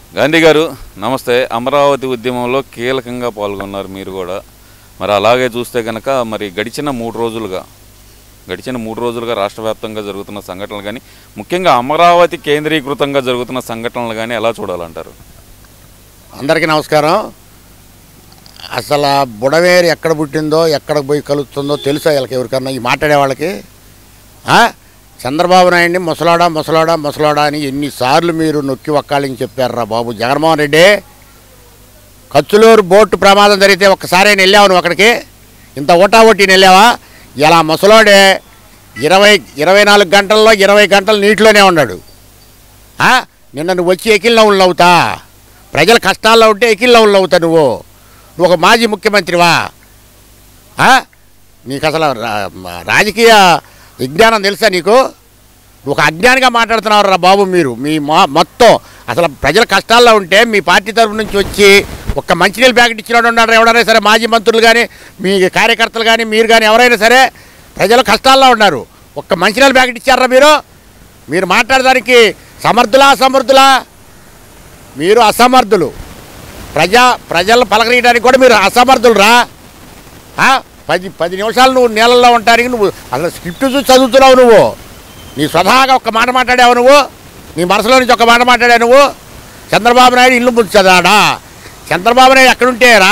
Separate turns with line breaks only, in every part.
గాంధీ గారు నమస్తే అమరావతి ఉద్యమంలో కీలకంగా పాల్గొన్నారు మీరు కూడా మరి అలాగే చూస్తే కనుక మరి గడిచిన మూడు రోజులుగా గడిచిన మూడు రోజులుగా రాష్ట్ర వ్యాప్తంగా జరుగుతున్న సంఘటనలు కానీ ముఖ్యంగా అమరావతి కేంద్రీకృతంగా జరుగుతున్న సంఘటనలు కానీ ఎలా చూడాలంటారు
అందరికీ నమస్కారం అసలు ఆ బుడవేరు ఎక్కడ పుట్టిందో ఎక్కడ పోయి కలుస్తుందో తెలుసా వీళ్ళకి ఎవరికన్నా ఈ మాట్లాడే వాళ్ళకి ఆ? చంద్రబాబు నాయుడిని ముసలాడా ముసలాడా ముసలాడా అని ఎన్నిసార్లు మీరు నొక్కి ఒక్కాలని చెప్పారురా బాబు జగన్మోహన్ రెడ్డి కచ్చులూరు బోటు ప్రమాదం జరిగితే ఒక్కసారి వెళ్ళావు నువ్వు అక్కడికి ఇంత ఓటా ఓటీని వెళ్ళావా ఇలా ముసలోడే ఇరవై ఇరవై నాలుగు గంటల్లో ఇరవై గంటలు నీటిలోనే ఉన్నాడు ఆ? నిన్న నువ్వు వచ్చి ఎకిల్ నవ్వులు నవ్వుతా ప్రజల కష్టాల్లో ఉంటే ఎకిల్ నవ్వులు నవ్వుతా నువ్వు నువ్వు ఒక మాజీ ముఖ్యమంత్రివా ఆ? నీకు అసలు రా- మ- రాజకీయ విజ్ఞానం తెలుసా నీకు నువ్వు ఒక అజ్ఞానిగా మాట్లాడుతున్నారు రా బాబు మీరు మీ మా మొత్తం అసలు ప్రజల కష్టాల్లో ఉంటే మీ పార్టీ తరఫు నుంచి వచ్చి ఒక్క మంచినీళ్ళ ప్యాకెట్ ఇచ్చినోడు ఉన్నాడు ఎవరైనా సరే మాజీ మంత్రులు కానీ మీ కార్యకర్తలు కానీ మీరు కానీ ఎవరైనా సరే ప్రజలు కష్టాల్లో ఉన్నారు ఒక్క మంచినీళ్ళ ప్యాకెట్ ఇచ్చారా మీరు మీరు మాట్లాడడానికి సమర్థులా అసమర్థులా మీరు అసమర్థులు ప్రజా ప్రజలను పలకరీయడానికి కూడా మీరు అసమర్థులు రా ఆ? పది పది నిమిషాలు నువ్వు నీళ్ళల్లో ఉంటానికి నువ్వు అసలు స్క్రిప్ట్ చూసి చదువుతున్నావు నువ్వు నీ స్వతహాగా ఒక్క మాట మాట్లాడావు నువ్వు నీ మనసులో నుంచి ఒక మాట మాట్లాడావు నువ్వు చంద్రబాబు నాయుడు ఇల్లు ముంచదాడా చంద్రబాబు నాయుడు ఎక్కడుంటేరా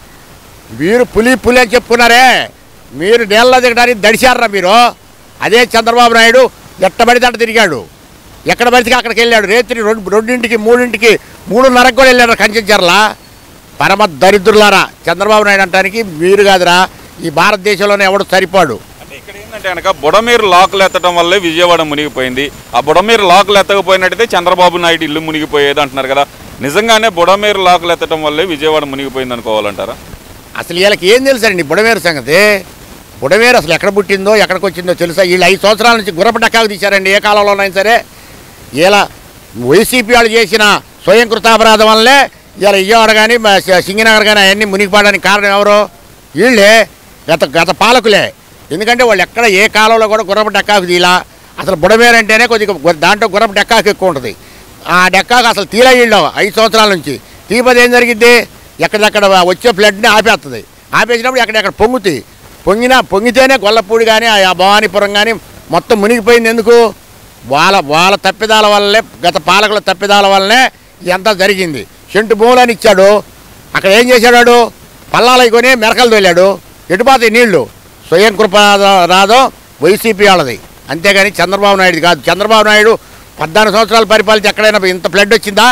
మీరు పులి పులి అని చెప్పుకున్నారే మీరు నీళ్ళలో దిగడానికి దడిచారా మీరు అదే చంద్రబాబు నాయుడు ఎట్టబడితే అట్ట తిరిగాడు ఎక్కడ పడితే అక్కడికి వెళ్ళాడు రేత్రి రెండు రెండింటికి మూడింటికి మూడున్నరకు కూడా వెళ్ళాడు కంచెంచర్లా పరమ దరిద్రులారా చంద్రబాబు నాయుడు అంటానికి మీరు కాదురా ఈ భారతదేశంలోనే ఎవడు సరిపోడు
అంటే ఇక్కడ ఏంటంటే కనుక బుడమీరు లాకులు ఎత్తడం వల్లే విజయవాడ మునిగిపోయింది ఆ బుడమీరు లాకులు ఎత్తకపోయినట్టయితే చంద్రబాబు నాయుడు ఇల్లు మునిగిపోయేది అంటున్నారు కదా నిజంగానే బుడమీరు లాకులు ఎత్తడం వల్లే విజయవాడ మునిగిపోయింది అనుకోవాలంటారా
అసలు వీళ్ళకి ఏం తెలుసండి బుడమేరు సంగతి బుడమేరు అసలు ఎక్కడ పుట్టిందో ఎక్కడికి వచ్చిందో తెలుసా వీళ్ళు ఐదు సంవత్సరాల నుంచి గుర్రపు డక్కాకు తీశారండి ఏ కాలంలోనైనా సరే ఇలా వైసీపీ వాళ్ళు చేసిన స్వయం కృతాపరాధం వల్లే ఇలా విజయవాడ కానీ సింగనగర్ కానీ అవన్నీ మునిగిపోవడానికి కారణం ఎవరు వీళ్ళే గత గత పాలకులే ఎందుకంటే వాళ్ళు ఎక్కడ ఏ కాలంలో కూడా గుర్రపు డక్కాకు తీలా అసలు బుడమేరు అంటేనే కొద్దిగా గు- దాంట్లో గుర్రపు డెక్కాకు ఎక్కువ ఉంటుంది ఆ డెక్కాకు అసలు తీలా వీళ్ళు ఐదు సంవత్సరాల నుంచి తీపది ఏం జరిగింది ఎక్కడెక్కడ వచ్చే ఫ్లడ్ని ఆపేస్తుంది ఆపేసినప్పుడు ఎక్కడెక్కడ పొంగుతాయి పొంగినా పొంగితేనే గొల్లపూడి కానీ ఆ భవానీపురం కానీ మొత్తం మునిగిపోయింది ఎందుకు వాళ్ళ వాళ్ళ తప్పిదాల వల్లే గత పాలకుల తప్పిదాల వల్లనే ఇదంతా జరిగింది చెంటు భూములని ఇచ్చాడు అక్కడ ఏం చేశాడు పల్లాలకి కొని మెరకలు తోలాడు ఎటుపోతాయి నీళ్లు స్వయం కృప రాదో వైసీపీ వాళ్ళది అంతేగాని చంద్రబాబు నాయుడు కాదు చంద్రబాబు నాయుడు పద్నాలుగు సంవత్సరాలు పరిపాలించి ఎక్కడైనా ఇంత ఫ్లడ్ వచ్చిందా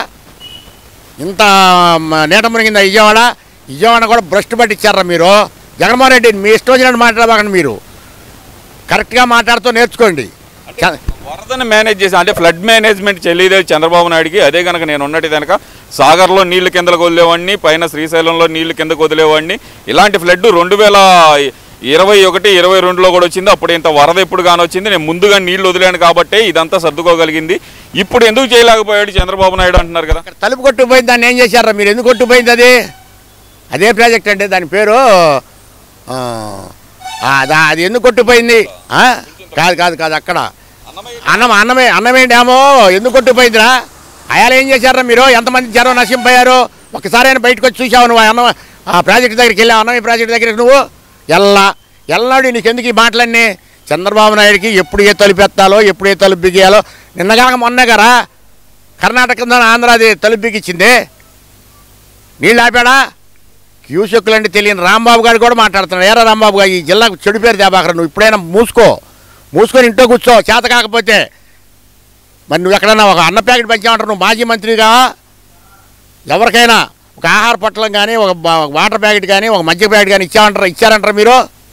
ఇంత మ, నీట మునిగిందా విజయవాడ విజయవాడ కూడా భ్రష్టు పట్టించారా మీరు జగన్మోహన్ రెడ్డి మీ ఇష్టం వచ్చినట్టు మాట్లాడబాకండి మీరు కరెక్ట్గా మాట్లాడుతూ నేర్చుకోండి చ-
వరదను మేనేజ్ చేసి అంటే ఫ్లడ్ మేనేజ్మెంట్ చెల్లిదే చంద్రబాబు నాయుడికి అదే కనుక నేను ఉన్నట్టు కనుక సాగర్లో నీళ్లు కిందకు వదిలేవాడిని పైన శ్రీశైలంలో నీళ్లు కిందకు వదిలేవాడిని ఇలాంటి ఫ్లడ్ రెండు వేల ఇరవై ఒకటి ఇరవై రెండులో కూడా వచ్చింది అప్పుడు ఇంత వరద ఎప్పుడు కానీ వచ్చింది నేను ముందుగా నీళ్లు వదిలాను కాబట్టి ఇదంతా సర్దుకోగలిగింది ఇప్పుడు ఎందుకు చేయలేకపోయాడు చంద్రబాబు నాయుడు అంటున్నారు కదా
అక్కడ తలుపు కొట్టుకుపోయింది దాన్ని ఏం చేశారా మీరు ఎందుకు కొట్టుకుపోయింది అది అదే ప్రాజెక్ట్ అండి దాని పేరు ఆ, ఆ, దా- అది ఎందుకు కొట్టుకుపోయింది ఆ? కాదు కాదు కాదు అక్కడ అన్నం అన్నమే అన్నమే డ్యామో ఎందుకు కొట్టుకుపోయిందిరా అయాలు ఏం చేశారా మీరు ఎంతమంది జనం నశింపోయారు ఒకసారి అయినా బయటకు వచ్చి చూసావు నువ్వు ఆ అన్నం ఆ ప్రాజెక్ట్ దగ్గరికి వెళ్ళావు అన్నమయ్య ప్రాజెక్ట్ దగ్గరికి నువ్వు ఎల్లా ఎల్లాడు నీకు ఎందుకు ఈ మాటలన్నీ చంద్రబాబు నాయుడికి ఎప్పుడు ఏ తలుపు ఎత్తాలో ఎప్పుడు ఏ తలుపు బిగియాలో నిన్నగాక మొన్నే కదా కర్ణాటక ఆంధ్రాది తలుపు బిగించింది నీళ్ళు ఆపాడా క్యూసెక్కులు అంటే తెలియని రాంబాబు గారు కూడా మాట్లాడుతున్నాడు ఏరా రాంబాబు గారు ఈ జిల్లాకు చెడు పేరు దేబాకరా నువ్వు ఇప్పుడైనా మూసుకో మూసుకొని ఇంట్లో కూర్చో చేత కాకపోతే మరి నువ్వు ఎక్కడన్నా ఒక అన్న ప్యాకెట్ పంచామంటారు నువ్వు మాజీ మంత్రిగా ఎవరికైనా ఒక ఆహార పొట్లం కానీ ఒక బా- వాటర్ ప్యాకెట్ కానీ ఒక మజ్జిగ ప్యాకెట్ కానీ ఇచ్చామంటారా ఇచ్చారంటారా మీరు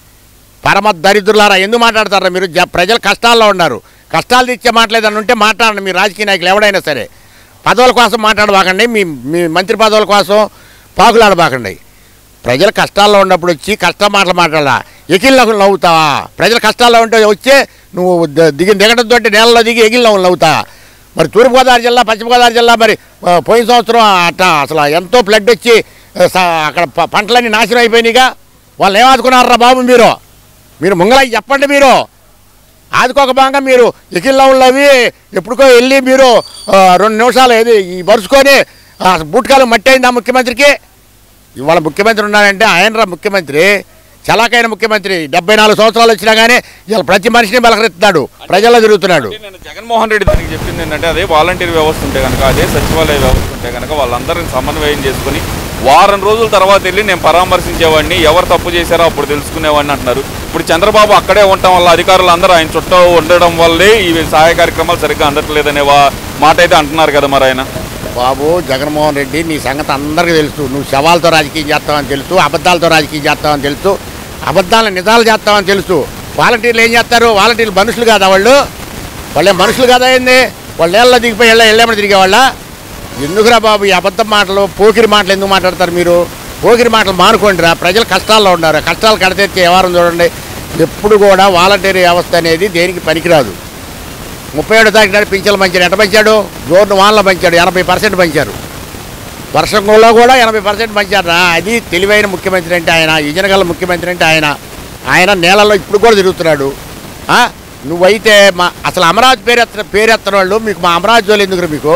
పరమ దరిద్రులారా ఎందుకు మాట్లాడతారా మీరు జ- ప్రజలు కష్టాల్లో ఉన్నారు కష్టాలు తెచ్చే మాట్లాడేదని ఉంటే మాట్లాడండి మీ రాజకీయ నాయకులు ఎవడైనా సరే పదవుల కోసం మాట్లాడబాకండి మీ మీ మంత్రి పదవుల కోసం పాకులాడబాకండి ప్రజలు కష్టాల్లో ఉన్నప్పుడు వచ్చి కష్ట మాటలు మాట్లాడాలా ఎగిల్ నవ్వులు నవ్వుతావా ప్రజలు కష్టాల్లో ఉంటే వచ్చే నువ్వు ద- దిగి దిగడంతో నేలలో దిగి ఎగిల్ నవ్వులు నవ్వుతావా మరి తూర్పుగోదావరి జిల్లా పశ్చిమ గోదావరి జిల్లా మరి ఆ, పోయిన సంవత్సరం అట్లా అసలు ఎంతో ఫ్లడ్ వచ్చి ఆ, స- అక్కడ ప- పంటలన్నీ నాశనం అయిపోయినాయిగా వాళ్ళు ఏం ఆదుకున్నారా బాబు మీరు మీరు ముంగలకి చెప్పండి మీరు ఆదుకోక భాగంగా మీరు ఎకిల్లవులు అవి ఎప్పుడుకో వెళ్ళి మీరు ఆ, రెండు నిమిషాలు ఏది ఈ వరుసుకొని ఆ బూట్కాలు మట్టి అయిందా ముఖ్యమంత్రికి ఇవాళ ముఖ్యమంత్రి ఉన్నాడంటే ఆయన రా ముఖ్యమంత్రి చలాకైన ముఖ్యమంత్రి డెబ్బై నాలుగు సంవత్సరాలు వచ్చినా కానీ ఇవాళ ప్రతి మనిషిని బలకరిస్తున్నాడు ప్రజల్లో తిరుగుతున్నాడు
అంటే నేను జగన్మోహన్ రెడ్డి దానికి చెప్పింది ఏంటంటే అదే వాలంటీర్ వ్యవస్థ ఉంటే కనుక అదే సచివాలయ వ్యవస్థ ఉంటే కనుక వాళ్ళందరిని సమన్వయం చేసుకుని వారం రోజుల తర్వాత వెళ్ళి నేను పరామర్శించేవాడిని ఎవరు తప్పు చేశారో అప్పుడు తెలుసుకునేవాడిని అంటున్నారు ఇప్పుడు చంద్రబాబు అక్కడే ఉండటం వల్ల అధికారులు అందరూ ఆయన చుట్టూ ఉండడం వల్లే ఈ సహాయ కార్యక్రమాలు సరిగ్గా అందట్లేదనే వా- మాట అయితే అంటున్నారు కదా మరి ఆయన
బాబు జగన్మోహన్ రెడ్డి నీ సంగతి అందరికీ తెలుసు నువ్వు శవాలతో రాజకీయం చేస్తావని తెలుసు అబద్ధాలతో రాజకీయం చేస్తావని తెలుసు అబద్ధాలను నిజాలు చేస్తావని తెలుసు వాలంటీర్లు ఏం చేస్తారు వాలంటీర్లు మనుషులు కాదా వాళ్ళు వాళ్ళే మనుషులు కాదా ఏంది వాళ్ళు నీళ్ళలో దిగిపోయి వెళ్ళ వెళ్ళేమని తిరిగేవాళ్ళ ఎందుకురా బాబు ఈ అబద్ధం మాటలు పోకిరి మాటలు ఎందుకు మాట్లాడతారు మీరు పోకిరి మాటలు మానుకోండిరా ప్రజలు కష్టాల్లో ఉన్నారు కష్టాలు కడతెచ్చే వ్యవహారం చూడండి ఎప్పుడు కూడా వాలంటీర్ వ్యవస్థ అనేది దేనికి పనికిరాదు ముప్పై ఏడో తారీఖు నాడు పింఛన్లు పంచాడు ఎట్ట పంచాడు జోర్ను వాన్లో పంచాడు ఎనభై పర్సెంట్ పంచారు వర్షంలో కూడా ఎనభై పర్సెంట్ పంచారు అది తెలివైన ముఖ్యమంత్రి అంటే ఆయన యుజనగల ముఖ్యమంత్రి అంటే ఆయన ఆయన నేలలో ఇప్పుడు కూడా తిరుగుతున్నాడు ఆ? నువ్వైతే మా అసలు అమరావతి పేరు ఎత్త పేరు ఎత్తన వాళ్ళు మీకు మా అమరావతి వాళ్ళు ఎందుకు మీకు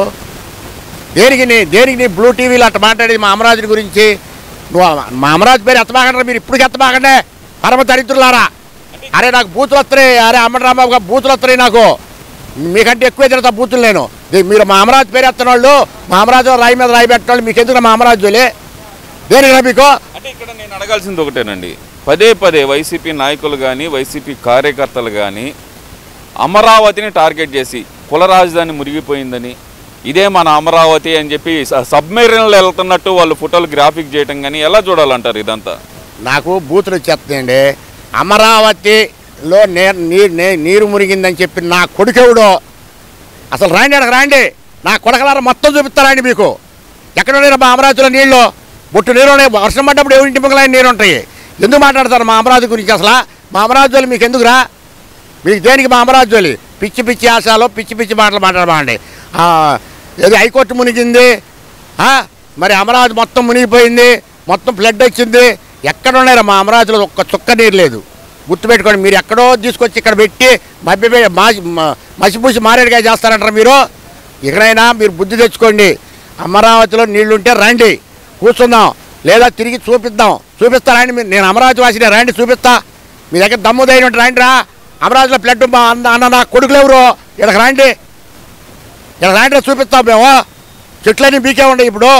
దేనికి నీ దేనికి నీ బ్లూ టీవీలో అట్ట మాట్లాడేది మా అమరావతి గురించి నువ్వు మా అమరావతి పేరు ఎత్తబాకండి మీరు ఇప్పుడు ఎత్తబాకండి పరమ దరిద్రులారా అరే నాకు బూతులు వస్తున్నాయి అరే అమ్మరాంబాబు గారు బూతులు వస్తున్నాయి నాకు మీకంటే ఎక్కువే తిడతా బూతులు నేను ది- మీరు మా అమరావతి పేరు ఎత్తన వాళ్ళు మా అమరావతి రాయి మీద రాయి పెట్టిన వాళ్ళు మీకు ఎందుకు మా అమరావతి జోలే దేనికిరా మీకు
అంటే ఇక్కడ నేను అడగాల్సింది ఒకటేనండి పదే పదే వైసీపీ నాయకులు కానీ వైసీపీ కార్యకర్తలు కానీ అమరావతిని టార్గెట్ చేసి కుల రాజధాని మురిగిపోయిందని ఇదే మన అమరావతి అని చెప్పి స- సబ్మెరీన్లో వెళ్తున్నట్టు వాళ్ళు ఫోటోలు గ్రాఫిక్ చేయటం కానీ ఎలా చూడాలంటారు ఇదంతా
నాకు బూతులు వచ్చేస్తాయండి అమరావతిలో నే నీరు నే- నీరు మురిగిందని చెప్పి నా కొడుకెవడో అసలు రాండి అక్కడికి రాండి నా కొడకలారా మొత్తం చూపిస్తారండి మీకు ఎక్కడ ఉన్నాయి మా అమరావతిలో నీళ్ళు బొట్టు నీరు ఉన్నాయి వర్షం పడ్డప్పుడు ఎవరింటి మిగలైన నీరు ఉంటాయి ఎందుకు మాట్లాడతారు మా అమరావతి గురించి అసలు మా అమరావతి వాళ్ళు మీకు ఎందుకురా మీకు దేనికి మా అమరావతి జోలి పిచ్చి పిచ్చి ఆశాలు పిచ్చి పిచ్చి మాటలు మాట్లాడమండి ఏది హైకోర్టు మునిగింది ఆ? మరి అమరావతి మొత్తం మునిగిపోయింది మొత్తం ఫ్లడ్ వచ్చింది ఎక్కడ ఉన్నారా మా అమరావతిలో ఒక్క చుక్క నీరు లేదు గుర్తుపెట్టుకోండి మీరు ఎక్కడో తీసుకొచ్చి ఇక్కడ పెట్టి మభ్య మాసి మ- మసిపూసి మారేడుగా చేస్తారంటారా మీరు ఇకనైనా మీరు బుద్ధి తెచ్చుకోండి అమరావతిలో నీళ్లుంటే రండి కూర్చుందాం లేదా తిరిగి చూపిద్దాం చూపిస్తా రండి మీరు నేను అమరావతి వాసినే రండి చూపిస్తా మీ దగ్గర దమ్ము ధైర్యం ఉంటే రండి రా అమరావతిలో ఫ్లడ్ మా అన్న అన్న నా కొడుకులు ఎవరు ఇక్కడికి రండి ఇక్కడ రండి చూపిస్తాం మేము చెట్లన్నీ బీకే ఉన్నాయి ఇప్పుడు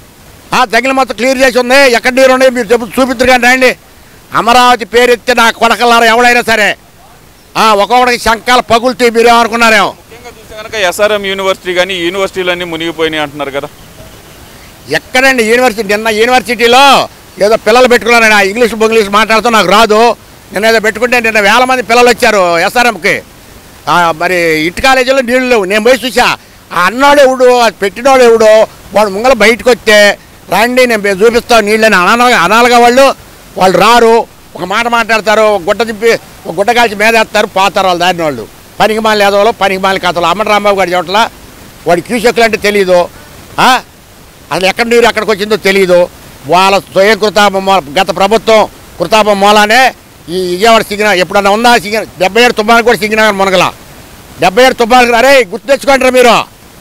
ఆ తగిన మొత్తం క్లియర్ చేసి ఉంది ఎక్కడ నీరు ఉన్నాయి మీరు చెప్పు చూపిద్దరు కానీ రండి అమరావతి పేరు ఎత్తే నా కొడకలారా ఎవడైనా సరే ఆ, ఒక్కొక్కడికి శంకాలు పగులుతీ మీరు ఏమనుకున్నారేమో
ముఖ్యంగా చూస్తే కనుక ఎస్ఆర్ఎం యూనివర్సిటీ కానీ యూనివర్సిటీలన్నీ మునిగిపోయినాయి అంటున్నారు కదా
ఎక్కడండి యూనివర్సిటీ నిన్న యూనివర్సిటీలో ఏదో పిల్లలు పెట్టుకున్నారండి ఆ ఇంగ్లీష్ ఇంగ్లీష్ మాట్లాడుతూ నాకు రాదు నిన్న ఏదో పెట్టుకుంటే నిన్న వేల మంది పిల్లలు వచ్చారు ఎస్ఆర్ఎంకి మరి ఇటు కాలేజీలో నీళ్ళు లేవు నేను పోయి చూసా ఆ అన్నాడు ఎవడు ఆ పెట్టినోడు ఎవడు వాడు ముంగల బయటకు వస్తే రండి నేను మీకు చూపిస్తాను నీళ్ళని అనాలగా అనాలిగా వాళ్ళు వాళ్ళు రారు ఒక మాట మాట్లాడతారు ఒక గుడ్డ తిప్పి ఒక గుడ్డ కాల్చి మీద వేస్తారు పోతారు వాళ్ళు దారిన వాళ్ళు పనికి మాలి ఏదోలో పనికి మాలి కథలు అమ్మట రాంబాబు గారి చోట్ల వాడి క్యూసెక్లు అంటే తెలియదు ఆ? అసలు ఎక్కడ నీరు ఎక్కడికి వచ్చిందో తెలియదు వాళ్ళ స్వయం కృతాపం మూల గత ప్రభుత్వం కృతాపం మూలానే ఈ విజయవాడ సిగ్న ఎప్పుడన్నా ఉందా సిగ్న డెబ్బై ఏడు తుమ్మానికి కూడా సిగ్నగర్ మునగల డెబ్బై ఏడు తుమ్మానికి అరే గుర్తు తెచ్చుకోండి మీరు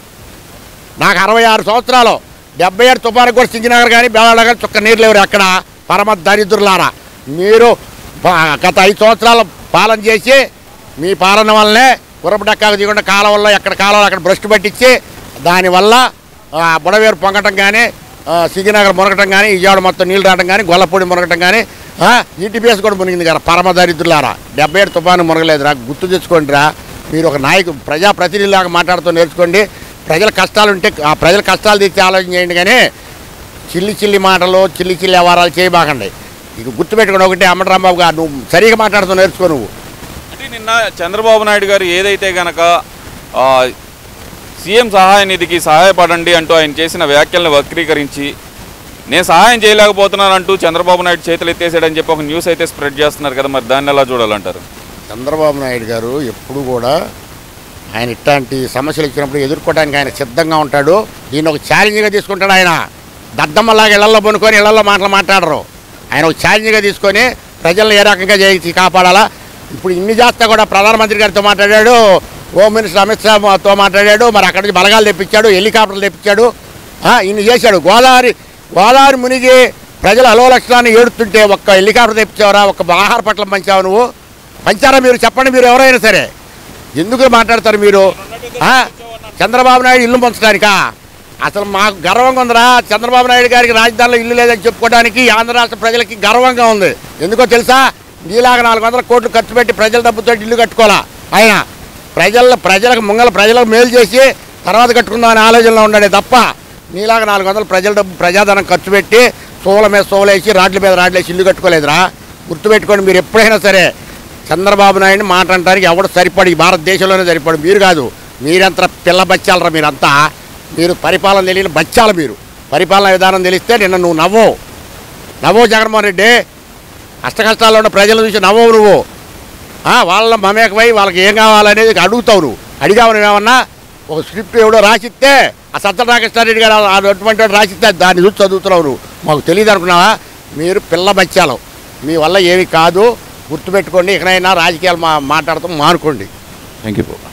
నాకు అరవై ఆరు సంవత్సరాలు డెబ్బై ఏడు తుఫానికి కూడా సింగినగర్ కానీ బేవాడ కానీ చుక్క నీరు లేవు అక్కడ పరమ దరిద్రులారా మీరు ప- గత ఐదు సంవత్సరాలు పాలన చేసి మీ పాలన వల్లనే గురపడెక్కాకు దిగుండా కాలువల్లో ఎక్కడ కాలువలో అక్కడ భ్రష్టు పట్టించి దానివల్ల ఆ, బుడవేరు పొంగటం కానీ సిగినగర్ మునగటం కానీ విజయవాడ మొత్తం నీళ్ళు రావడం కానీ గొల్లపూడి మునగటం కానీ ఈటీపీఎస్ కూడా మునిగింది కదా పరమ దరిద్రులారా డెబ్బై ఏడు తుఫాను మునగలేదురా గుర్తు తెచ్చుకోండిరా మీరు ఒక నాయకు ప్రజాప్రతినిధిలాగా మాట్లాడుతూ నేర్చుకోండి ప్రజల కష్టాలు ఉంటే ఆ ప్రజల కష్టాలు తీర్చి ఆలోచన చేయండి కానీ చిల్లి చిల్లి మాటలు చిల్లి చిల్లి వ్యవహారాలు చేయబాకండి ఇక గుర్తుపెట్టుకుని ఒకటి అమ్మటరాంబాబు గారు నువ్వు సరిగా మాట్లాడుతూ నేర్చుకో నువ్వు
అంటే నిన్న చంద్రబాబు నాయుడు గారు ఏదైతే గనక ఆ, సీఎం సహాయ నిధికి సహాయపడండి అంటూ ఆయన చేసిన వ్యాఖ్యలను వక్రీకరించి నేను సహాయం చేయలేకపోతున్నానంటూ చంద్రబాబు నాయుడు చేతులు ఎత్తేసాడని చెప్పి ఒక న్యూస్ అయితే స్ప్రెడ్ చేస్తున్నారు కదా మరి దాన్ని ఎలా చూడాలంటారు
చంద్రబాబు నాయుడు గారు ఎప్పుడు కూడా ఆయన ఇట్లాంటి సమస్యలు ఇచ్చినప్పుడు ఎదుర్కోవడానికి ఆయన సిద్ధంగా ఉంటాడు దీన్ని ఒక ఛాలెంజ్గా తీసుకుంటాడు ఆయన దద్దమ్మలాగా ఇళ్లలో పనుకొని ఇళ్లలో మాటలు మాట్లాడరు ఆయన ఒక ఛాలెంజ్గా తీసుకొని ప్రజలను ఏ రకంగా చేసి కాపాడాలా ఇప్పుడు ఇన్ని చేస్తా కూడా ప్రధానమంత్రి గారితో మాట్లాడాడు హోమ్ మినిస్టర్ అమిత్ షాతో మాట్లాడాడు మరి అక్కడి నుంచి బలగాలు తెప్పించాడు హెలికాప్టర్లు తెప్పించాడు ఆ, ఇన్ని చేశాడు గోదావరి గోదావరి మునిగి ప్రజలు అలోలక్షణాన్ని ఏడుతుంటే ఒక్క హెలికాప్టర్ తెప్పించావరా ఒక్క ఆహార పట్లం పంచావు నువ్వు పంచారా మీరు చెప్పండి మీరు ఎవరైనా సరే ఎందుకు మాట్లాడతారు మీరు ఆ? చంద్రబాబు నాయుడు ఇల్లు పంచడానికా అసలు మాకు గర్వంగా ఉందిరా చంద్రబాబు నాయుడు గారికి రాజధానిలో ఇల్లు లేదని చెప్పుకోవడానికి ఈ ఆంధ్ర రాష్ట్ర ప్రజలకి గర్వంగా ఉంది ఎందుకో తెలుసా నీలాగా నాలుగు వందల కోట్లు ఖర్చు పెట్టి ప్రజల డబ్బుతో ఇల్లు కట్టుకోవాలా ఆయన ప్రజల ప్రజలకు ముంగల ప్రజలకు మేలు చేసి తర్వాత కట్టుకుందామనే ఆలోచనలో ఉన్నాడే తప్ప నీలాగా నాలుగు వందలు ప్రజల డబ్బు ప్రజాధనం ఖర్చు పెట్టి సోల మీద సోలేసి రాడ్ల మీద రాడ్లు వేసి ఇల్లు కట్టుకోలేదురా గుర్తుపెట్టుకోండి మీరు ఎప్పుడైనా సరే చంద్రబాబు నాయుడిని మాట్లాడటానికి ఎవడు సరిపడి ఈ భారతదేశంలోనే సరిపడు మీరు కాదు మీరంతా పిల్ల బచ్చాలరా మీరంతా మీరు పరిపాలన తెలియని బచ్చాలు మీరు పరిపాలన విధానం తెలిస్తే నిన్న నువ్వు నవ్వవు నవ్వు జగన్మోహన్ రెడ్డి అష్ట కష్టాల్లో ఉన్న ప్రజలు చూసి నవ్వవు నువ్వు ఆ, వాళ్ళ మమేకమై వాళ్ళకి ఏం కావాలనేది అడుగుతావు నువ్వు అడిగావు నువ్వేమన్నా ఒక స్క్రిప్ట్ ఎవడో రాసిస్తే ఆ సత్యనారాయణరెడ్డి గారు ఆ- అటువంటి వాడు రాసిస్తే దాన్ని చూసి చదువుతున్నావు నువ్వు మాకు తెలియదు అనుకున్నావా మీరు పిల్ల బచ్చాలు మీ వల్ల ఏమి కాదు గుర్తుపెట్టుకోండి ఇకనైనా రాజకీయాలు మా మాట్లాడతాం మానుకోండి
థ్యాంక్ యూ